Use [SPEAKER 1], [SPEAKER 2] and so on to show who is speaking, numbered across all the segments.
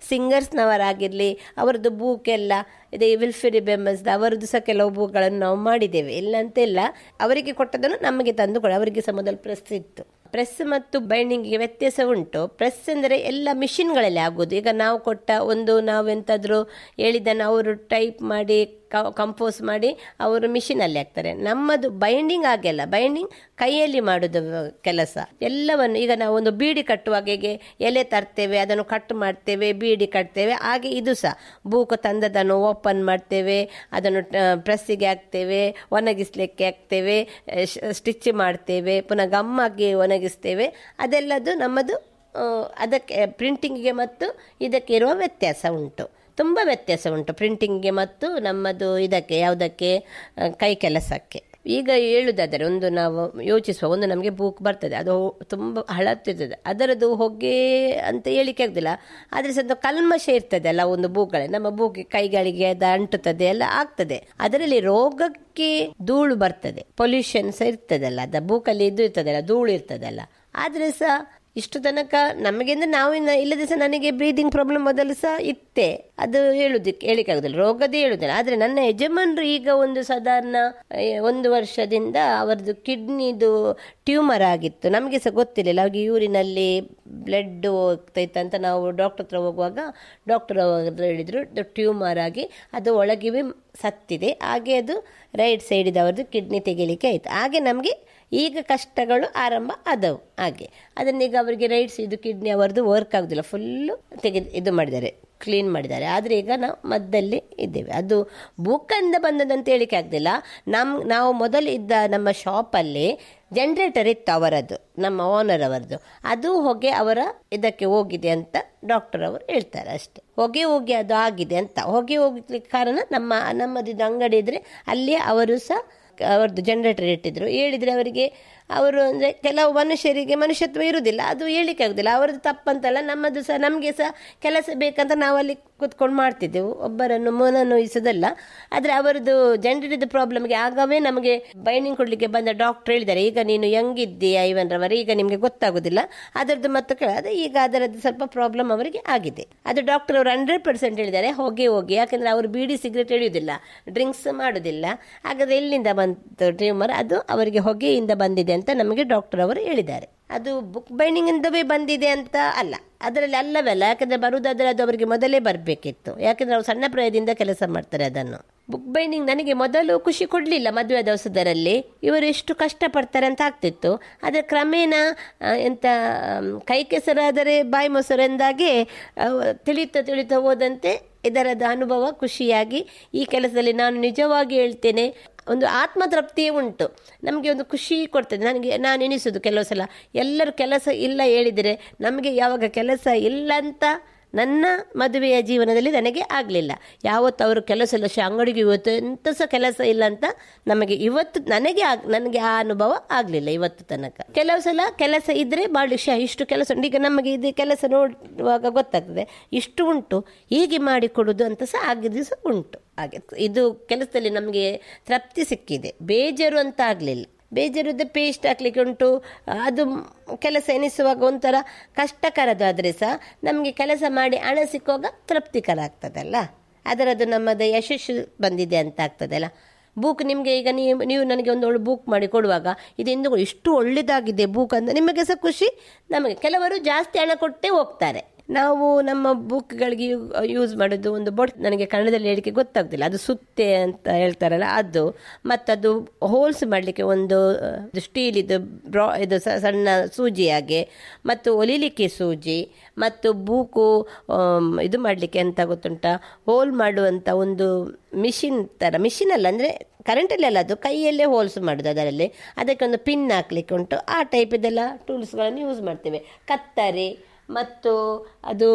[SPEAKER 1] ಸಿಂಗರ್ಸ್ನವರಾಗಿರಲಿ ಅವರದ್ದು ಬೂಕ್ ಎಲ್ಲ ಇದೆ ವಿಲ್ಫಿರಿ ಬೆಮ್ಮಸ್ದ ಅವರದ್ದು ಸಹ ಕೆಲವು ಬೂಕ್ಗಳನ್ನು ನಾವು ಮಾಡಿದ್ದೇವೆ ಇಲ್ಲ ಅಂತಿಲ್ಲ ಅವರಿಗೆ ಕೊಟ್ಟದನ್ನು ನಮಗೆ ತಂದು ಕೊಡ ಅವರಿಗೆ ಸಹ ಮೊದಲು ಪ್ರೆಸ್ ಇತ್ತು ಪ್ರೆಸ್ ಮತ್ತು ಬೈಂಡಿಂಗಿಗೆ ವ್ಯತ್ಯಾಸ ಉಂಟು ಪ್ರೆಸ್ ಅಂದರೆ ಎಲ್ಲ ಮಿಷಿನ್ಗಳಲ್ಲಿ ಆಗೋದು ಈಗ ನಾವು ಕೊಟ್ಟ ಒಂದು ನಾವೆಂತಾದರೂ ಹೇಳಿದ್ದನ್ನು ಅವರು ಟೈಪ್ ಮಾಡಿ ಕಂಪೋಸ್ ಮಾಡಿ ಅವರು ಮಿಷಿನಲ್ಲಿ ಹಾಕ್ತಾರೆ ನಮ್ಮದು ಬೈಂಡಿಂಗ್ ಆಗಿಲ್ಲ ಬೈಂಡಿಂಗ್ ಕೈಯಲ್ಲಿ ಮಾಡೋದು ಕೆಲಸ ಎಲ್ಲವನ್ನು ಈಗ ನಾವು ಒಂದು ಬೀಡಿ ಕಟ್ಟುವಾಗ ಹೇಗೆ ಎಲೆ ತರ್ತೇವೆ ಅದನ್ನು ಕಟ್ ಮಾಡ್ತೇವೆ ಬೀಡಿ ಕಟ್ತೇವೆ ಹಾಗೆ ಇದು ಸಹ ಬೂಕು ತಂದದನ್ನು ಓಪನ್ ಮಾಡ್ತೇವೆ ಅದನ್ನು ಪ್ರೆಸ್ಸಿಗೆ ಹಾಕ್ತೇವೆ ಒಣಗಿಸ್ಲಿಕ್ಕೆ ಹಾಕ್ತೇವೆ ಸ್ಟಿಚ್ ಮಾಡ್ತೇವೆ ಪುನಃ ಗಮ್ಮಾಗಿ ಒಣಗಿಸ್ತೇವೆ ಅದೆಲ್ಲದು ನಮ್ಮದು ಆ, ಅದಕ್ಕೆ ಪ್ರಿಂಟಿಂಗಿಗೆ ಮತ್ತು ಇದಕ್ಕೆ ಇರುವ ವ್ಯತ್ಯಾಸ ಉಂಟು ತುಂಬ ವ್ಯತ್ಯಾಸ ಉಂಟು ಪ್ರಿಂಟಿಂಗ್ಗೆ ಮತ್ತು ನಮ್ಮದು ಇದಕ್ಕೆ ಯಾವುದಕ್ಕೆ ಆ, ಕೈ ಕೆಲಸಕ್ಕೆ ಈಗ ಹೇಳುದಾದರೆ ಒಂದು ನಾವು ಯೋಚಿಸುವ ಒಂದು ನಮಗೆ ಬೂಕ್ ಬರ್ತದೆ ಅದು ತುಂಬ ಹಳತ್ತಿರ್ತದೆ ಅದರದ್ದು ಹೊಗೆ ಅಂತ ಹೇಳಿಕೆ ಆಗುದಿಲ್ಲ ಆದರೆ ಸಹ ಕಲ್ಮಶ ಇರ್ತದೆ ಅಲ್ಲ ಒಂದು ಬೂಕ್ಗಳೇ ನಮ್ಮ ಬೂಕ್ ಕೈಗಳಿಗೆ ಅದು ಅಂಟುತ್ತದೆ ಎಲ್ಲ ಆಗ್ತದೆ ಅದರಲ್ಲಿ ರೋಗಕ್ಕೆ ಧೂಳು ಬರ್ತದೆ ಪೊಲ್ಯೂಷನ್ ಸಹ ಇರ್ತದಲ್ಲ ಅದ ಬೂಕಲ್ಲಿ ಇದು ಇರ್ತದಲ್ಲ ಧೂಳು ಇರ್ತದಲ್ಲ ಆದರೆ ಸಹ ಇಷ್ಟು ತನಕ ನಮಗೆ ಅಂದ್ರೆ ನಾವು ಇನ್ನ ಇಲ್ಲದೆ ಸಹ ನನಗೆ ಬ್ರೀದಿಂಗ್ ಪ್ರಾಬ್ಲಮ್ ಮೊದಲು ಸಹ ಇತ್ತೆ ಅದು ಹೇಳುದಕ್ಕೆ ಹೇಳಿಕ್ಕಾಗುದಿಲ್ಲ ರೋಗದೇ ಹೇಳುದಿಲ್ಲ ಆದ್ರೆ ನನ್ನ ಯಜಮಾನರು ಈಗ ಒಂದು ಸಾಧಾರಣ ಏ, ಒಂದು ವರ್ಷದಿಂದ ಅವರದ್ದು ಕಿಡ್ನಿದು ಟ್ಯೂಮರ್ ಆಗಿತ್ತು ನಮಗೆ ಸಹ ಗೊತ್ತಿರಲಿಲ್ಲ ಅವ್ರಿಗೆ ಯೂರಿನಲ್ಲಿ ಬ್ಲಡ್ ಹೋಗ್ತೈತೆ ಅಂತ ನಾವು ಡಾಕ್ಟರ್ ಹತ್ರ ಹೋಗುವಾಗ ಡಾಕ್ಟರ್ ಹೇಳಿದ್ರು ಟ್ಯೂಮರ್ ಆಗಿ ಅದು ಒಳಗಿವೆ ಸತ್ತಿದೆ ಹಾಗೆ ಅದು ರೈಟ್ ಸೈಡಿದವರದ್ದು ಕಿಡ್ನಿ ತೆಗಿಲಿಕ್ಕೆ ಆಯ್ತು ಹಾಗೆ ನಮಗೆ ಈಗ ಕಷ್ಟಗಳು ಆರಂಭ ಆದವು ಹಾಗೆ ಅದನ್ನೀಗ ಅವರಿಗೆ ರೈಟ್ಸ್ ಇದು ಕಿಡ್ನಿ ಅವರದ್ದು ವರ್ಕ್ ಆಗುದಿಲ್ಲ ಫುಲ್ಲು ತೆಗೆದು ಇದು ಮಾಡಿದ್ದಾರೆ ಕ್ಲೀನ್ ಮಾಡಿದ್ದಾರೆ ಆದರೆ ಈಗ ನಾವು ಮದ್ದಲ್ಲಿ ಇದ್ದೇವೆ ಅದು ಬುಕ್ಕಿಂದ ಬಂದದಂತ ಹೇಳಿಕೆ ಆಗ್ತಿಲ್ಲ ನಮ್ಮ ನಾವು ಮೊದಲು ಇದ್ದ ನಮ್ಮ ಶಾಪಲ್ಲಿ ಜನರೇಟರ್ ಇತ್ತು ಅವರದ್ದು ನಮ್ಮ ಓನರ್ ಅವರದ್ದು ಅದು ಹೊಗೆ ಅವರ ಇದಕ್ಕೆ ಹೋಗಿದೆ ಅಂತ ಡಾಕ್ಟರ್ ಅವರು ಹೇಳ್ತಾರೆ ಅಷ್ಟೇ ಹೊಗೆ ಹೋಗಿ ಅದು ಆಗಿದೆ ಅಂತ ಹೊಗೆ ಹೋಗ್ಲಿಕ್ಕೆ ಕಾರಣ ನಮ್ಮ ನಮ್ಮದಿದ್ದು ಅಂಗಡಿ ಇದ್ರೆ ಅಲ್ಲಿ ಅವರು ಸಹ ಅವ್ರದ್ದು ಜನರೇಟರ್ ಇಟ್ಟಿದ್ರು ಹೇಳಿದ್ರೆ ಅವರಿಗೆ ಅವರು ಅಂದರೆ ಕೆಲವು ಮನುಷ್ಯರಿಗೆ ಮನುಷ್ಯತ್ವ ಇರುವುದಿಲ್ಲ ಅದು ಹೇಳಿಕೆ ಆಗುದಿಲ್ಲ ಅವರದ್ದು ತಪ್ಪಂತಲ್ಲ ನಮ್ಮದು ಸಹ ನಮಗೆ ಸಹ ಕೆಲಸ ಬೇಕಂತ ನಾವಲ್ಲಿ ಕೂತ್ಕೊಂಡು ಮಾಡ್ತಿದ್ದೆವು ಒಬ್ಬರನ್ನು ಮನನೋಯಿಸೋದಲ್ಲ ಆದರೆ ಅವರದ್ದು ಜನರೇಟರ್ ಪ್ರಾಬ್ಲಮ್ಗೆ ಆಗವೇ ನಮಗೆ ಬೈಂಡಿಂಗ್ ಕೊಡಲಿಕ್ಕೆ ಬಂದ ಡಾಕ್ಟರ್ ಹೇಳಿದ್ದಾರೆ ಈಗ ನೀನು ಯಂಗಿದ್ದೀಯ ಇವನ್ ರವರ ಈಗ ನಿಮಗೆ ಗೊತ್ತಾಗೋದಿಲ್ಲ ಅದರದ್ದು ಮತ್ತು ಕೇಳ ಅದೇ ಈಗ ಅದರದ್ದು ಸ್ವಲ್ಪ ಪ್ರಾಬ್ಲಮ್ ಅವರಿಗೆ ಆಗಿದೆ ಅದು ಡಾಕ್ಟರ್ ಅವರು ಹಂಡ್ರೆಡ್ ಪರ್ಸೆಂಟ್ ಹೇಳಿದ್ದಾರೆ ಹೋಗಿ ಹೋಗಿ ಯಾಕಂದ್ರೆ ಅವರು ಬೀಡಿ ಸಿಗರೇಟ್ ಹಿಡಿಯುವುದಿಲ್ಲ ಡ್ರಿಂಕ್ಸ್ ಮಾಡೋದಿಲ್ಲ ಹಾಗಾದ್ರೆ ಎಲ್ಲಿಂದ ಬಂತು ಟ್ಯೂಮರ್ ಅದು ಅವರಿಗೆ ಹೊಗೆಯಿಂದ ಬಂದಿದೆ ಅಂತ ನಮಗೆ ಡಾಕ್ಟರ್ ಅವರು ಹೇಳಿದ್ದಾರೆ ಅದು ಬುಕ್ ಬೈಂಡಿಂಗ್ ಇಂದವೇ ಬಂದಿದೆ ಅಂತ ಅಲ್ಲ ಅದರಲ್ಲಿ ಅಲ್ಲವಲ್ಲ ಯಾಕಂದ್ರೆ ಬರುವುದಾದ್ರೆ ಅದು ಅವರಿಗೆ ಮೊದಲೇ ಬರಬೇಕಿತ್ತು ಯಾಕಂದ್ರೆ ಅವರು ಸಣ್ಣ ಪ್ರಾಯದಿಂದ ಕೆಲಸ ಮಾಡ್ತಾರೆ ಅದನ್ನು ಬುಕ್ ಬೈಂಡಿಂಗ್ ನನಗೆ ಮೊದಲು ಖುಷಿ ಕೊಡಲಿಲ್ಲ ಮದುವೆ ದಿವಸದರಲ್ಲಿ ಇವರು ಎಷ್ಟು ಕಷ್ಟಪಡ್ತಾರೆ ಅಂತ ಆಗ್ತಿತ್ತು ಆದರೆ ಕ್ರಮೇಣ ಆ, ಎಂತ ಆಮ್, ಕೈ ಕೆಸರಾದರೆ ಬಾಯಿ ಮೊಸರು ಎಂದಾಗೆ ಆ, ತಿಳಿತಾ ತಿಳಿತಾ ಹೋದಂತೆ ಇದರದ ಅನುಭವ ಖುಷಿಯಾಗಿ ಈ ಕೆಲಸದಲ್ಲಿ ನಾನು ನಿಜವಾಗಿ ಹೇಳ್ತೇನೆ ಒಂದು ಆತ್ಮತೃಪ್ತಿಯೇ ಉಂಟು ನಮಗೆ ಒಂದು ಖುಷಿ ಕೊಡ್ತದೆ ನನಗೆ ನಾನು ಎನಿಸೋದು ಕೆಲವು ಸಲ ಎಲ್ಲರೂ ಕೆಲಸ ಇಲ್ಲ ಹೇಳಿದರೆ ನಮಗೆ ಯಾವಾಗ ಕೆಲಸ ಇಲ್ಲ ಅಂತ ನನ್ನ ಮದುವೆಯ ಜೀವನದಲ್ಲಿ ನನಗೆ ಆಗಲಿಲ್ಲ ಯಾವತ್ತು ಅವರು ಕೆಲಸ ಇಲ್ಲ ಶ ಅಂಗಡಿಗೆ ಇವತ್ತು ಎಂತ ಸಹ ಕೆಲಸ ಇಲ್ಲ ಅಂತ ನಮಗೆ ಇವತ್ತು ನನಗೆ ಆಗ್ ನನಗೆ ಆ ಅನುಭವ ಆಗಲಿಲ್ಲ ಇವತ್ತು ತನಕ ಕೆಲವು ಸಲ ಕೆಲಸ ಇದ್ದರೆ ಭಾಳ ಶ ಇಷ್ಟು ಕೆಲಸ ಉಂಟು ಈಗ ನಮಗೆ ಇದು ಕೆಲಸ ನೋಡುವಾಗ ಗೊತ್ತಾಗ್ತದೆ ಇಷ್ಟು ಉಂಟು ಹೀಗೆ ಮಾಡಿಕೊಡುದು ಅಂತ ಸಹ ಆಗಿದ್ದು ಸಹ ಉಂಟು ಹಾಗೆ ಇದು ಕೆಲಸದಲ್ಲಿ ನಮಗೆ ತೃಪ್ತಿ ಸಿಕ್ಕಿದೆ ಬೇಜಾರು ಅಂತ ಆಗಲಿಲ್ಲ ಬೇಜಾರದ ಪೇಸ್ಟ್ ಹಾಕ್ಲಿಕ್ಕೆ ಉಂಟು ಅದು ಕೆಲಸ ಎನಿಸುವಾಗ ಒಂಥರ ಕಷ್ಟಕರದಾದರೆ ಸಹ ನಮಗೆ ಕೆಲಸ ಮಾಡಿ ಹಣ ಸಿಕ್ಕುವಾಗ ತೃಪ್ತಿಕರ ಆಗ್ತದಲ್ಲ ಅದರದ್ದು ನಮ್ಮದು ಯಶಸ್ಸು ಬಂದಿದೆ ಅಂತ ಆಗ್ತದಲ್ಲ ಬುಕ್ ನಿಮಗೆ ಈಗ ನೀವು ನೀವು ನನಗೆ ಒಂದು ಒಳ್ಳೆ ಬುಕ್ ಮಾಡಿ ಕೊಡುವಾಗ ಇದು ಎಂದು ಇಷ್ಟು ಒಳ್ಳೆಯದಾಗಿದೆ ಬುಕ್ ಅಂತ ನಿಮಗೆ ಸಹ ಖುಷಿ ನಮಗೆ ಕೆಲವರು ಜಾಸ್ತಿ ಹಣ ಕೊಟ್ಟೇ ಹೋಗ್ತಾರೆ ನಾವು ನಮ್ಮ ಬುಕ್ಗಳಿಗೆ ಯೂಸ್ ಮಾಡೋದು ಒಂದು ಬೊಟ್ ನನಗೆ ಕನ್ನಡದಲ್ಲಿ ಹೇಳಿಕೆ ಗೊತ್ತಾಗ್ತಿಲ್ಲ ಅದು ಸುತ್ತೆ ಅಂತ ಹೇಳ್ತಾರಲ್ಲ ಅದು ಮತ್ತದು ಹೋಲ್ಸ್ ಮಾಡಲಿಕ್ಕೆ ಒಂದು ಸ್ಟೀಲ್ ಇದು ಬ್ರಾ ಇದು ಸ- ಸಣ್ಣ ಸೂಜಿ ಹಾಗೆ ಮತ್ತು ಒಲಿಲಿಕ್ಕೆ ಸೂಜಿ ಮತ್ತು ಬೂಕು ಆಮ್, ಇದು ಮಾಡಲಿಕ್ಕೆ ಅಂತ ಗೊತ್ತುಂಟ ಹೋಲ್ ಮಾಡುವಂಥ ಒಂದು ಮಿಷಿನ್ ಥರ ಮಿಷಿನ್ ಅಲ್ಲ ಅಂದರೆ ಕರೆಂಟಲ್ಲಿ ಅಲ್ಲ ಅದು ಕೈಯಲ್ಲೇ ಹೋಲ್ಸ್ ಮಾಡೋದು ಅದರಲ್ಲಿ ಅದಕ್ಕೆ ಒಂದು ಪಿನ್ ಹಾಕ್ಲಿಕ್ಕೆ ಉಂಟು ಆ ಟೈಪ್ ಇದೆಲ್ಲ ಟೂಲ್ಸ್ಗಳನ್ನು ಯೂಸ್ ಮಾಡ್ತೇವೆ ಕತ್ತರಿ ಮತ್ತು ಅದು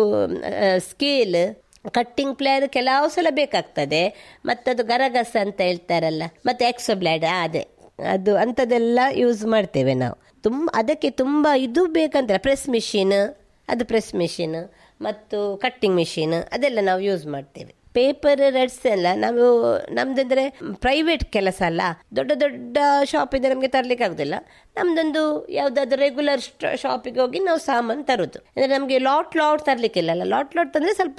[SPEAKER 1] ಸ್ಕೇಲ್ ಕಟ್ಟಿಂಗ್ ಪ್ಲೇಯರ್ ಕೆಲವು ಸಲ ಬೇಕಾಗ್ತದೆ ಮತ್ತದು ಗರಗಸ ಅಂತ ಹೇಳ್ತಾರಲ್ಲ ಮತ್ತೆ ಎಕ್ಸೋ ಬ್ಲೇಡ್ ಅದೇ ಅದು ಅಂಥದ್ದೆಲ್ಲ ಯೂಸ್ ಮಾಡ್ತೇವೆ ನಾವು ತುಂಬ ಅದಕ್ಕೆ ತುಂಬ ಇದು ಬೇಕಂತ ಪ್ರೆಸ್ ಮಿಷಿನ್ ಅದು ಪ್ರೆಸ್ ಮಿಷಿನ್ ಮತ್ತು ಕಟ್ಟಿಂಗ್ ಮಿಷಿನ್ ಅದೆಲ್ಲ ನಾವು ಯೂಸ್ ಮಾಡ್ತೇವೆ ಪೇಪರ್ ರೆಡ್ಸ್ ಎಲ್ಲ ನಾವು ನಮ್ದಂದ್ರೆ ಪ್ರೈವೇಟ್ ಕೆಲಸ ಅಲ್ಲ ದೊಡ್ಡ ದೊಡ್ಡ ಶಾಪ್ ಇದ್ರೆ ನಮಗೆ ತರ್ಲಿಕ್ಕೆ ಆಗುದಿಲ್ಲ ನಮ್ದೊಂದು ಯಾವ್ದಾದ್ರು ರೆಗ್ಯುಲರ್ ಶಾಪಿಗೆ ಹೋಗಿ ನಾವು ಸಾಮಾನು ತರೋದು ಅಂದ್ರೆ ನಮಗೆ ಲಾಟ್ ಲಾಟ್ ತರ್ಲಿಕ್ಕಿಲ್ಲ ಲಾಟ್ ಲಾಟ್ ತಂದ್ರೆ ಸ್ವಲ್ಪ